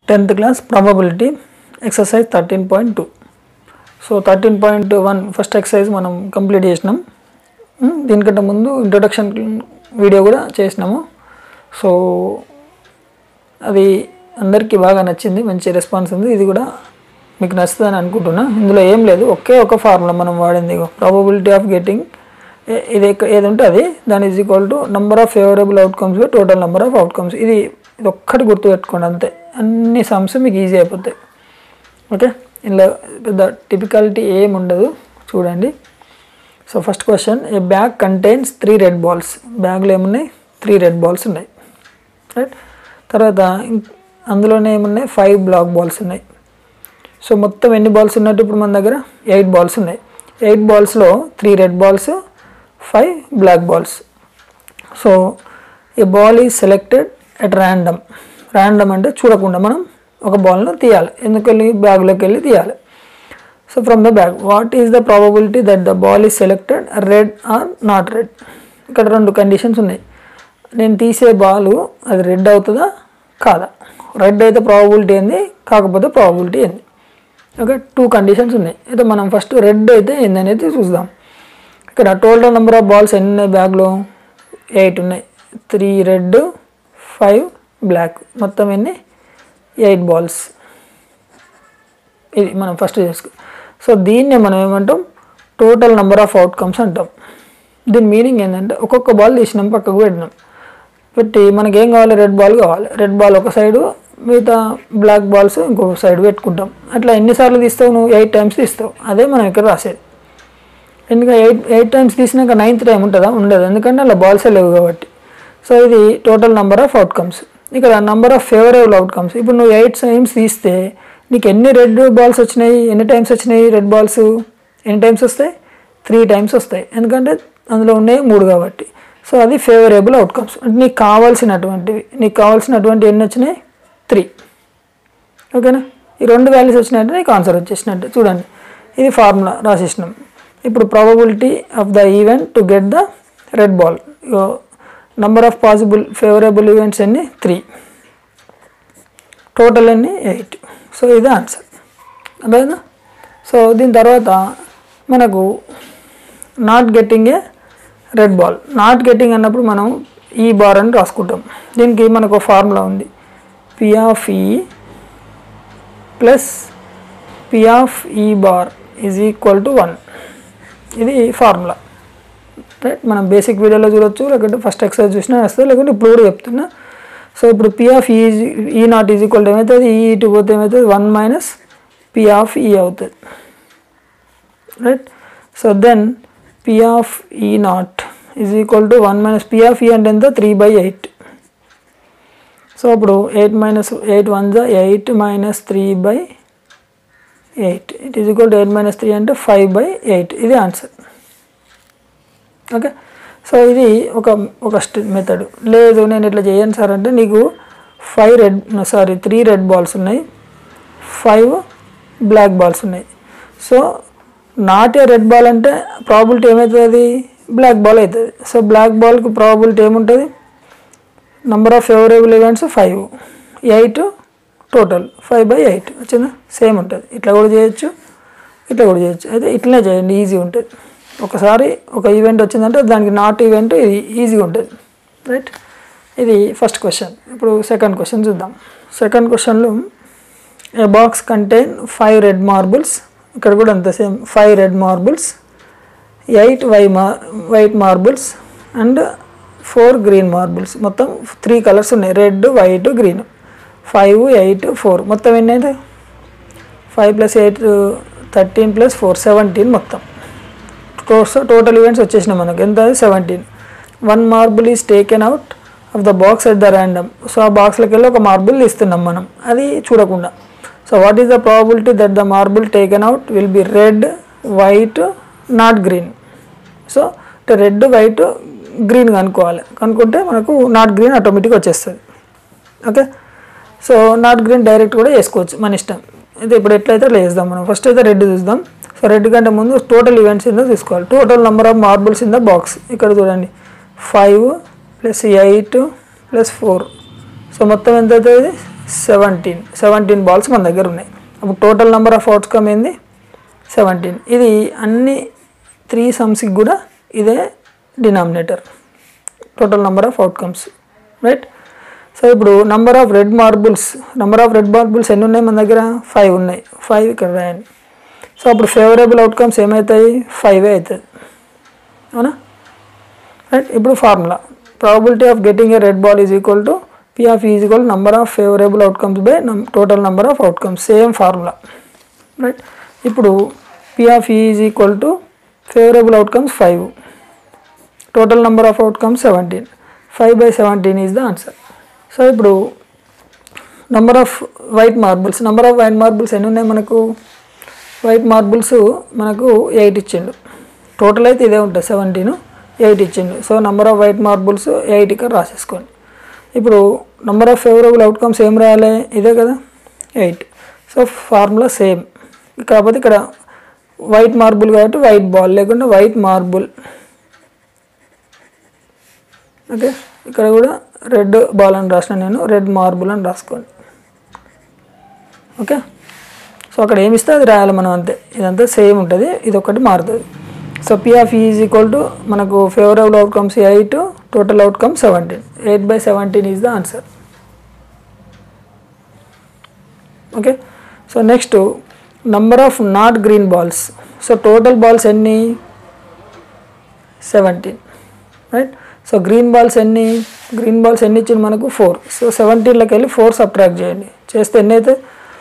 tenth class probability exercise thirteen point two so thirteen point one first exercise మనం complete చేసినాం um, దీనికంటే ముందు introduction video కూడా చేసినాము సో అది అందరికీ బాగా నచ్చింది మంచి రెస్పాన్స్ ఉంది ఇది కూడా మీకు నచ్చుతుందని అనుకుంటున్నా ఇందులో ఏం లేదు ఒకే ఒక ఫార్ములా మనం వాడింది ప్రాబబిలిటీ ఆఫ్ గెటింగ్ ఇది ఎక్క- ఏది ఉంటే అది దాని is equal to number of favourable outcomes total number of outcomes ఇది ఇది ఒక్కటి గుర్తుపెట్టుకోండి అంతే అన్ని సమ్స్ మీకు ఈజీ అయిపోతాయి ఓకే ఇందులో పెద్ద టిపికాలిటీ ఏం ఉండదు చూడండి so first question a bag contains three red balls బ్యాగ్లో ఏమున్నాయి త్రీ రెడ్ బాల్స్ ఉన్నాయి రైట్ తర్వాత ఇం- అందులోనే ఏమున్నాయి ఫైవ్ బ్లాక్ బాల్స్ ఉన్నాయి సో మొత్తం ఎన్ని బాల్స్ ఉన్నట్టు ఇప్పుడు మన దగ్గర ఎయిట్ బాల్స్ ఉన్నాయి ఎయిట్ బాల్స్లో three red balls five black balls so a ball is selected at random random అంటే చూడకుండా మనం ఒక బాల్ను తీయాలి ఎందుకెళ్ళి బ్యాగ్లోకి వెళ్ళి తీయాలి so from the bag what is the probability that the ball is selected red or not red ఇక్కడ రెండు కండిషన్స్ ఉన్నాయి నేను తీసే బాల్ అది రెడ్ అవుతుందా కాదా రెడ్ అయితే ప్రాబబిలిటీ ఏంది కాకపోతే ప్రాబబిలిటీ ఏంది ఓకే టూ కండిషన్స్ ఉన్నాయి అయితే మనం ఫస్ట్ రెడ్ అయితే ఏందనేది చూద్దాం ఇక్కడ టోటల్ నెంబర్ ఆఫ్ బాల్స్ ఎన్ని ఉన్నాయి బ్యాగ్లో ఎయిట్ ఉన్నాయి త్రీ రెడ్ ఫైవ్ బ్లాక్ మొత్తం ఎన్ని ఎయిట్ బాల్స్ ఇది మనం ఫస్ట్ చేసుకో సో దీన్నే మనం ఏమంటాం టోటల్ నెంబర్ ఆఫ్ అవుట్కమ్స్ అంటాం దీని మీనింగ్ ఏంటంటే ఒక్కొక్క బాల్ తీసినాం పక్కకు పెట్టినాం పెట్టి మనకి ఏం కావాలి రెడ్ బాల్ కావాలి రెడ్ బాల్ ఒక సైడు మిగతా బ్లాక్ బాల్స్ ఇంకొక సైడ్ పెట్టుకుంటాం అట్లా ఎన్నిసార్లు తీస్తావు నువ్వు ఎయిట్ టైమ్స్ తీస్తావు అదే మనం ఇక్కడ రాసేది ఎందుకంటే ఎయిట్ ఎయిట్ టైమ్స్ తీసినాక నైన్త్ టైం ఉంటుందా ఉండదు ఎందుకంటే అలా బాల్సే లేవు కాబట్టి సో ఇది టోటల్ నెంబర్ ఆఫ్ అవుట్కమ్స్ ఇక్కడ నెంబర్ ఆఫ్ ఫేవరబుల్ అవుట్కమ్స్ ఇప్పుడు నువ్వు ఎయిట్ టైమ్స్ తీస్తే నీకు ఎన్ని రెడ్ బాల్స్ వచ్చినాయి ఎన్ని టైమ్స్ వచ్చినాయి రెడ్ బాల్స్ ఎన్ని టైమ్స్ వస్తాయి త్రీ టైమ్స్ వస్తాయి ఎందుకంటే అందులో ఉన్నాయి మూడు కాబట్టి సో అది ఫేవరబుల్ అవుట్కమ్స్ అంటే నీకు కావాల్సినటువంటివి నీకు కావాల్సినటువంటి ఎన్ని వచ్చినాయి త్రీ ఓకేనా ఈ రెండు వాల్యూస్ వచ్చినట్టు నీకు ఆన్సర్ వచ్చేసినట్టు చూడండి ఇది ఫార్ములా రాసేసినాం ఇప్పుడు probability of the event to get the red ball number of possible favourable events ఎన్ని త్రీ టోటల్ ఎన్ని ఎయిట్ సో ఇది ఆన్సర్ అర్థమైందా సో దీని తర్వాత మనకు not getting a red ball not getting అన్నప్పుడు మనం ఈ బార్ అని రాసుకుంటాం దీనికి మనకు ఫార్ములా ఉంది P of E plus P of E bar is equal to one ఇది ఫార్ములా రైట్ మనం బేసిక్ వీడియోలో చూడొచ్చు లేకుంటే ఫస్ట్ ఎక్సర్సైజ్ చూసినా వస్తుంది లేకుంటే ఇప్పుడు కూడా చెప్తున్నా సో ఇప్పుడు పి ఆఫ్ ఈ ఈ నాట్ ఈజ్ ఈక్వల్ టు ఏమవుతుంది ఈ ఇటు పోతే ఏమవుతుంది one minus P of E అవుతుంది right so then P of E not is equal to one minus P of E అంటే ఎంత త్రీ బై ఎయిట్ సో అప్పుడు ఎయిట్ మైనస్ ఎయిట్ వన్ జా eight minus three by eight it is equal to eight minus three అంటే five by eight ఇది answer okay so ఇది ఒక ఒక method లేదు నేను ఇట్లా చేయను సార్ అంటే నీకు five red sorry three red balls ఉన్నాయి ఫైవ్ బ్లాక్ బాల్స్ ఉన్నాయి so not a red ball అంటే ప్రాబిలిటీ ఏమవుతుంది అది బ్లాక్ బాల్ అవుతుంది సో బ్లాక్ బాల్కి ప్రాబిలిటీ ఏముంటుంది number of favourable events five eight total five by eight వచ్చిందా సేమ్ ఉంటుంది ఇట్లా కూడా చేయొచ్చు ఇట్లా కూడా చేయొచ్చు అయితే ఇట్లనే చేయండి ఈజీ ఉంటుంది ఒకసారి ఒక ఈవెంట్ వచ్చిందంటే దానికి నాట్ ఈవెంట్ ఇది ఈజీగా ఉంటుంది రైట్ ఇది ఫస్ట్ క్వశ్చన్ ఇప్పుడు సెకండ్ క్వశ్చన్ చూద్దాం సెకండ్ క్వశ్చన్లో a box contain five red marbles ఇక్కడ కూడా అంత same five red marbles eight వై మార్ white marbles and four green marbles మొత్తం త్రీ కలర్స్ ఉన్నాయి red white green five eight four మొత్తం ఎన్ని అయితే five plus eight thirteen plus four seventeen మొత్తం టోటల్ ఈవెంట్స్ వచ్చేసినాయి మనకు ఎంత seventeen one marble is taken out of the box at the random so ఆ బాక్స్లోకి వెళ్ళి ఒక మార్బుల్ ఇస్తున్నాం మనం అది చూడకుండా so what is the probability that the marble taken out will be red white not green so red white green కనుక్కోవాలి కనుక్కుంటే మనకు నాట్ గ్రీన్ ఆటోమేటిక్ వచ్చేస్తుంది okay so not green direct కూడా వేసుకోవచ్చు మన ఇష్టం అయితే ఇప్పుడు ఎట్లయితే అట్లా వేద్దాం మనం ఫస్ట్ అయితే రెడ్ చూద్దాం సో రెడ్ కంటే ముందు టోటల్ ఈవెంట్స్ ఏందో తీసుకోవాలి total number of marbles in the box ఇక్కడ చూడండి five plus eight plus four so మొత్తం ఎంత అవుతుంది సెవెంటీన్ సెవెంటీన్ బాల్స్ మన దగ్గర ఉన్నాయి అప్పుడు టోటల్ నెంబర్ ఆఫ్ అవుట్కమ్ ఏంది సెవెంటీన్ ఇది అన్ని త్రీ సమ్స్కి కూడా ఇదే denominator total number of outcomes right so ఇప్పుడు number of red marbles number of red marbles ఎన్ని ఉన్నాయి మన దగ్గర ఫైవ్ ఉన్నాయి ఫైవ్ ఇక్కడ రాయండి సో అప్పుడు ఫేవరబుల్ అవుట్కమ్స్ ఏమవుతాయి ఫైవే అవుతుంది అవునా రైట్ ఇప్పుడు formula probability of getting a red ball is equal to P of is equal number of favourable outcomes by total number of outcomes same formula right ఇప్పుడు P of is equal to favourable outcomes five total number of outcomes seventeen five by seventeen is the answer so ఇప్పుడు number of white marbles number of white marbles ఎన్ని ఉన్నాయి మనకు white marbles మనకు eight ఇచ్చిండు total అయితే ఇదే ఉంటుంది seventeen eight ఇచ్చిండు so number of white marbles eight ఇక్కడ రాసేసుకోండి ఇప్పుడు నంబర్ ఆఫ్ ఫేవరబుల్ అవుట్కమ్స్ ఏం రాయాలి ఇదే కదా ఎయిట్ సో ఫార్ములా సేమ్ కాకపోతే ఇక్కడ వైట్ మార్బుల్ కాబట్టి వైట్ బాల్ లేకుంటే వైట్ మార్బుల్ ఓకే ఇక్కడ కూడా రెడ్ బాల్ అని రాసిన నేను రెడ్ మార్బుల్ అని రాసుకోండి ఓకే సో అక్కడ ఏమి ఇస్తే అది రాయాలి మనం అంతే ఇదంతా సేమ్ ఉంటుంది ఇది ఒకటి మారుతుంది so P of is equal to మనకు favourable outcomes eight total outcome seventeen eight by seventeen is the answer okay so next number of not green balls so total balls ఎన్ని seventeen right so green balls ఎన్ని green balls ఎన్ని ఇచ్చింది మనకు four so సెవెంటీన్లోకి వెళ్ళి four subtract చేయండి చేస్తే ఎన్ని అయితే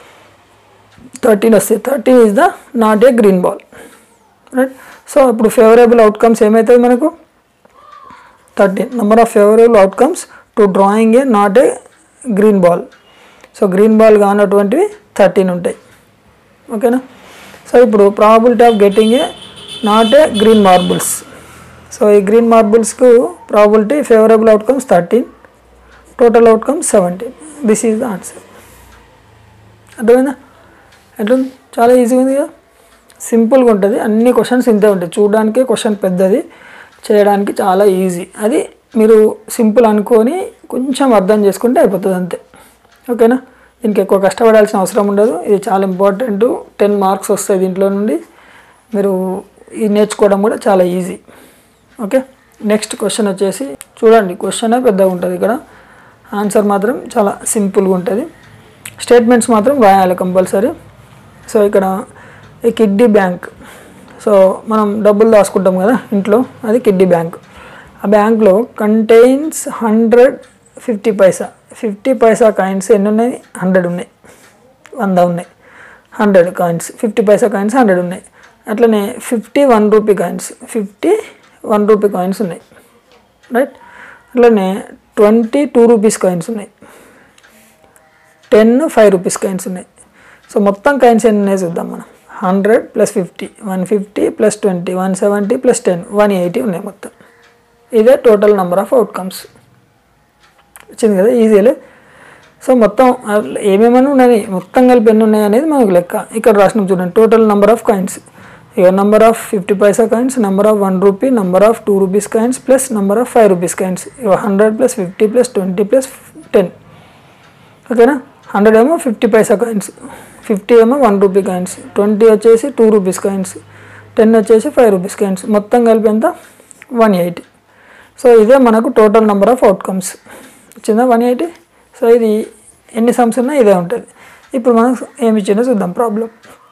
థర్టీన్ వస్తాయి thirteen is the not a green ball right so ఇప్పుడు ఫేవరబుల్ అవుట్కమ్స్ ఏమవుతుంది మనకు thirteen number of favourable outcomes to drawing a not a green ball so green ball కానటువంటివి థర్టీన్ ఉంటాయి ఓకేనా సో ఇప్పుడు probability of getting a not a green marbles so ఈ green మార్బుల్స్కు probability favourable outcomes thirteen total outcomes seventeen this is the answer అర్థమైందా ఎట్లుంది చాలా ఈజీగా ఉంది కదా సింపుల్గా ఉంటుంది అన్ని క్వశ్చన్స్ ఇంతే ఉంటాయి చూడడానికి క్వశ్చన్ పెద్దది చేయడానికి చాలా ఈజీ అది మీరు సింపుల్ అనుకొని కొంచెం అర్థం చేసుకుంటే అయిపోతుంది అంతే ఓకేనా దీనికి ఎక్కువ కష్టపడాల్సిన అవసరం ఉండదు ఇది చాలా ఇంపార్టెంట్ టెన్ మార్క్స్ వస్తాయి దీంట్లో నుండి మీరు ఇది నేర్చుకోవడం కూడా చాలా ఈజీ ఓకే నెక్స్ట్ క్వశ్చన్ వచ్చేసి చూడండి క్వశ్చన్ పెద్దగా ఉంటుంది ఇక్కడ ఆన్సర్ మాత్రం చాలా సింపుల్గా ఉంటుంది స్టేట్మెంట్స్ మాత్రం రాయాలి కంపల్సరీ సో ఇక్కడ ఈ కిడ్డీ బ్యాంక్ సో మనం డబ్బులు దాచుకుంటాం కదా ఇంట్లో అది కిడ్డీ బ్యాంక్ ఆ బ్యాంక్లో contains hundred fifty paisa fifty paisa coins ఎన్ని ఉన్నాయి హండ్రెడ్ ఉన్నాయి వంద ఉన్నాయి hundred coins fifty paisa coins hundred ఉన్నాయి అట్లనే fifty one rupee coins fifty one rupee coins ఉన్నాయి రైట్ అట్లనే ట్వంటీ టూ రూపీస్ కాయిన్స్ ఉన్నాయి టెన్ ఫైవ్ రూపీస్ కాయిన్స్ ఉన్నాయి సో మొత్తం కాయిన్స్ ఎన్ని ఉన్నాయి చూద్దాం మనం hundred plus fifty one fifty plus twenty one seventy plus ten one eighty ఉన్నాయి మొత్తం ఇదే టోటల్ నెంబర్ ఆఫ్ అవుట్కమ్స్ వచ్చింది కదా ఈజీలే సో మొత్తం ఏమేమని ఉన్నాయి మొత్తం కలిపి ఎన్ని ఉన్నాయి అనేది మనకు లెక్క ఇక్కడ రాసినాం చూడండి టోటల్ నెంబర్ ఆఫ్ కాయిన్స్ ఇక number of fifty paisa coins number of one rupee number of two rupees coins plus number of five rupees coins ఇక hundred plus fifty plus twenty plus ten ఓకేనా హండ్రెడ్ ఏమో fifty paisa coins fifty ఏమో one rupee coins twenty వచ్చేసి two rupees coins ten వచ్చేసి five rupees coins మొత్తం కలిపి ఎంత one eighty so ఇదే మనకు టోటల్ నెంబర్ ఆఫ్ అవుట్కమ్స్ వచ్చిందా వన్ ఎయిటీ సో ఇది ఎన్ని సమ్స్ ఉన్నా ఇదే ఉంటుంది ఇప్పుడు మనం ఏమి ఇచ్చిందో చూద్దాం problem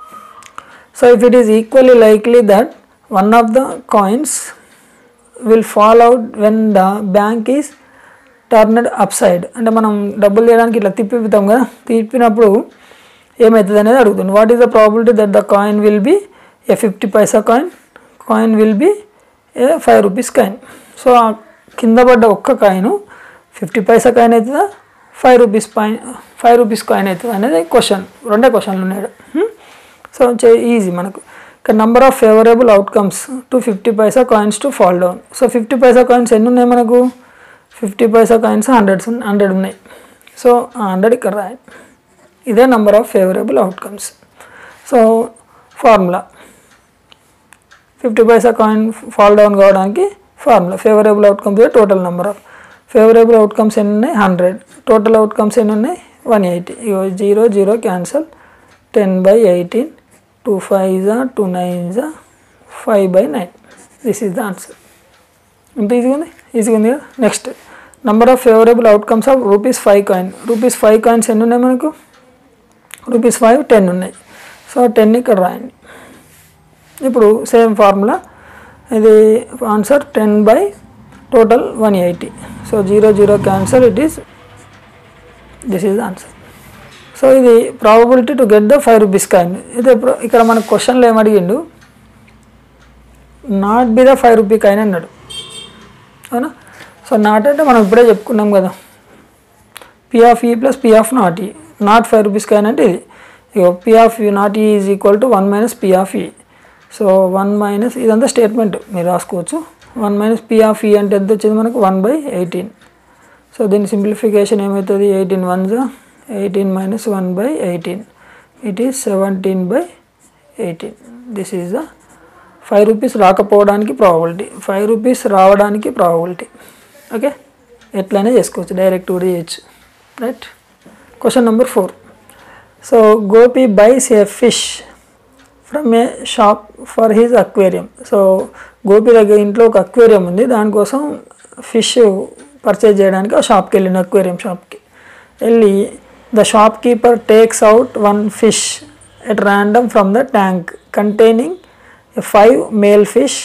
so if it is equally likely that one of the coins will fall out when the bank is turned upside అంటే మనం డబ్బులు తీయడానికి ఇట్లా తిప్పిపుతాం కదా తిప్పినప్పుడు ఏమవుతుంది అనేది అడుగుతుంది what is the probability that the coin will be a fifty paisa coin coin will be a five rupees coin so ఆ కింద పడ్డ ఒక్క కాయిన్ ఫిఫ్టీ పైసా కాయిన్ అవుతుందా ఫైవ్ రూపీస్ పాయిన్ ఫైవ్ రూపీస్ కాయిన్ అవుతుంది అనేది క్వశ్చన్ రెండే క్వశ్చన్లు ఉన్నాయి సో ఈజీ మనకు ఇక్కడ number of favourable outcomes to fifty paisa coins to fall down so fifty paisa coins ఎన్ని ఉన్నాయి మనకు fifty paisa coins hundreds hundred ఉన్నాయి సో ఆ హండ్రెడ్ ఇక్కడ రాయి ఇదే number of favourable outcomes so formula fifty paisa coin fall down కావడానికి formula favourable outcomes total number of favourable outcomes ఎన్ని ఉన్నాయి హండ్రెడ్ టోటల్ అవుట్కమ్స్ ఎన్ని ఉన్నాయి వన్ ఎయిటీ ఇగో zero zero cancel ten by eighteen two five జా two nine జా five by nine this is the answer ఇంత ఈజీగా ఉంది ఈజీగా ఉంది కదా next number of favourable outcomes of rupees five coin rupees five coins ఎన్ని ఉన్నాయి మనకు రూపీస్ ఫైవ్ టెన్ ఉన్నాయి సో టెన్ ఇక్కడ రాయండి ఇప్పుడు సేమ్ ఫార్ములా ఇది answer ten by total one eighty so zero zero cancel it is this is the answer so ఇది probability to get the five rupees coin ఇది ఇప్పుడు ఇక్కడ మనకు క్వశ్చన్లో ఏం అడిగిండు not be the five rupee coin అన్నాడు అవునా సో నాట్ అంటే మనం ఇప్పుడే చెప్పుకున్నాం కదా P of E plus P of not E not five rupees coin అంటే ఇది ఇగో P of U not E is equal to one minus P of E so one minus ఇదంతా స్టేట్మెంట్ మీరు రాసుకోవచ్చు one minus P of E అంటే ఎంత వచ్చింది మనకు వన్ బై ఎయిటీన్ సో దీని సింప్లిఫికేషన్ ఏమవుతుంది ఎయిటీన్ వన్ జా eighteen minus one by eighteen it is seventeen by eighteen this is the five rupees రాకపోవడానికి ప్రాబిలిటీ ఫైవ్ రూపీస్ రావడానికి ప్రాబిలిటీ ఓకే ఎట్లయినా చేసుకోవచ్చు డైరెక్ట్ కూడా చేయొచ్చు right question number four so Gopi buys a fish from a shop for his aquarium so Gopi దగ్గర ఇంట్లో ఒక aquarium ఉంది దానికోసం ఫిష్ పర్చేజ్ చేయడానికి ఆ షాప్కి వెళ్ళిండు అక్వేరియం షాప్కి వెళ్ళి the shop keeper takes out one fish at random from the tank containing five male fish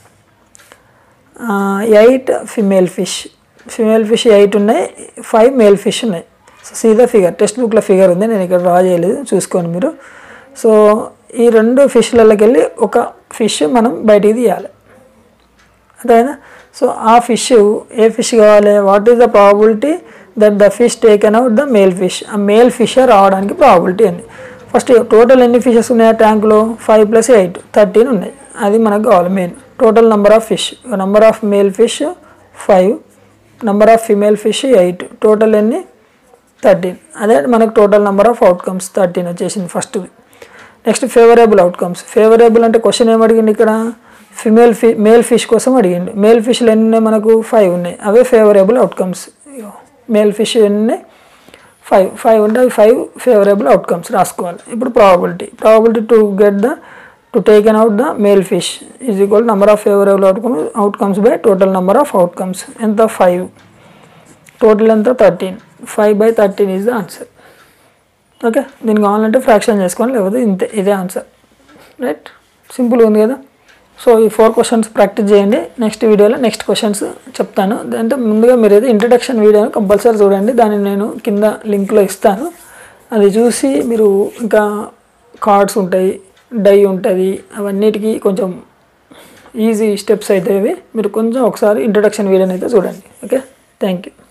eight female fish female fish eight ఉన్నాయి ఫైవ్ మేల్ ఫిష్ ఉన్నాయి సో సీదా ఫిగర్ టెక్స్ట్ బుక్లో ఫిగర్ ఉంది నేను ఇక్కడ డ్రా చేయలేదు చూసుకోండి మీరు సో ఈ రెండు ఫిష్లలోకి వెళ్ళి ఒక ఫిష్ మనం బయటికి తీయాలి అదేనా సో ఆ ఫిష్ ఏ ఫిష్ కావాలి what is the probability that the fish taken out the male fish ఆ మేల్ ఫిష్ రావడానికి ప్రాబిలిటీ ఉంది ఫస్ట్ టోటల్ ఎన్ని ఫిషెస్ ఉన్నాయి ఆ ట్యాంక్లో ఫైవ్ ప్లస్ ఎయిట్ థర్టీన్ ఉన్నాయి అది మనకు కావాలి main total number of fish number of male fish five number of female fish eight total ఎన్ని థర్టీన్ అదే మనకు total number of outcomes thirteen వచ్చేసింది first next favourable outcomes favourable అంటే question ఏం అడిగింది ఇక్కడ ఫిమేల్ ఫి మేల్ ఫిష్ కోసం అడిగిండు మేల్ ఫిష్లు ఎన్ని ఉన్నాయి మనకు ఫైవ్ ఉన్నాయి అవే ఫేవరబుల్ అవుట్కమ్స్ మేల్ ఫిష్ ఎన్ని ఉన్నాయి ఫైవ్ ఫైవ్ ఉంటే అవి ఫైవ్ ఫేవరబుల్ అవుట్కమ్స్ రాసుకోవాలి ఇప్పుడు probability probability to get the to taken out the male fish is equal number of favourable outcome outcomes by total number of outcomes ఎంత five total ఎంత thirteen five by thirteen is the answer okay దీనికి కావాలంటే fraction చేసుకోండి లేకపోతే ఇంతే ఇదే answer right సింపుల్గా ఉంది కదా సో ఈ ఫోర్ క్వశ్చన్స్ ప్రాక్టీస్ చేయండి నెక్స్ట్ వీడియోలో నెక్స్ట్ క్వశ్చన్స్ చెప్తాను అంటే ముందుగా మీరు అయితే ఇంట్రడక్షన్ వీడియోని కంపల్సరీ చూడండి దాన్ని నేను కింద లింక్లో ఇస్తాను అది చూసి మీరు ఇంకా కార్డ్స్ ఉంటాయి డై ఉంటుంది అవన్నిటికీ కొంచెం ఈజీ స్టెప్స్ అయితే ఇవి మీరు కొంచెం ఒకసారి ఇంట్రడక్షన్ వీడియోని అయితే చూడండి ఓకే థ్యాంక్ యూ